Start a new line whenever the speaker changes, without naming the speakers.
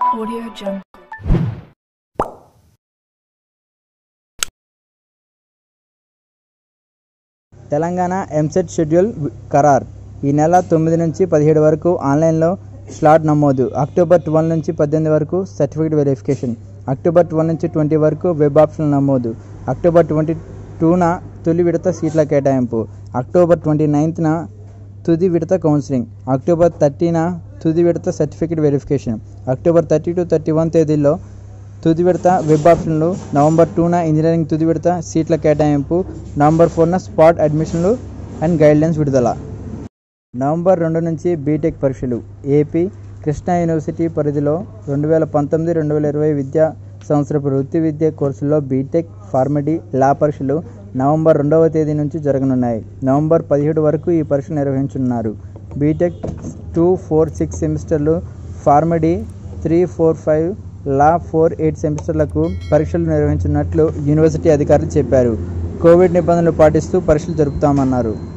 Audio Jungle.
Telangana EAMCET schedule ఖరార్ ఈ నెల తొమ్మిది నుంచి పదిహేడు వరకు ఆన్లైన్లో స్లాట్ నమోదు అక్టోబర్ ట్వెల్వ్ నుంచి పద్దెనిమిది వరకు సర్టిఫికేట్ వెరిఫికేషన్ అక్టోబర్ ట్వెల్వ్ నుంచి ట్వంటీ వరకు వెబ్ ఆప్షన్ నమోదు అక్టోబర్ ట్వంటీ టూన తొలి విడత సీట్ల కేటాయింపు అక్టోబర్ ట్వంటీ నైన్త్న తుది విడత కౌన్సిలింగ్ అక్టోబర్ థర్టీన తుది విడత certificate verification October thirty to thirty one తేదీల్లో తుది విడత వెబ్ ఆప్షన్లు నవంబర్ టూన ఇంజనీరింగ్ తుది విడత సీట్ల కేటాయింపు నవంబర్ ఫోర్న స్పాట్ అడ్మిషన్లు అండ్ గైడ్లైన్స్ విడుదల నవంబర్ రెండు నుంచి బీటెక్ పరీక్షలు ఏపీ కృష్ణా యూనివర్సిటీ పరిధిలో రెండు వేల పంతొమ్మిది రెండు వేల ఇరవై విద్యా సంవత్సరపు వృత్తి విద్య కోర్సుల్లో బీటెక్ ఫార్మడీ లా పరీక్షలు నవంబర్ రెండవ తేదీ నుంచి జరగనున్నాయి నవంబర్ పదిహేడు వరకు ఈ పరీక్షలు నిర్వహించనున్నారు బీటెక్ టూ ఫోర్ సిక్స్ సెమిస్టర్లు Pharm D three four five law four eight సెమిస్టర్లకు పరీక్షలు నిర్వహించినట్లు యూనివర్సిటీ అధికారులు చెప్పారు కోవిడ్ నిబంధనలు పాటిస్తూ పరీక్షలు జరుపుతామన్నారు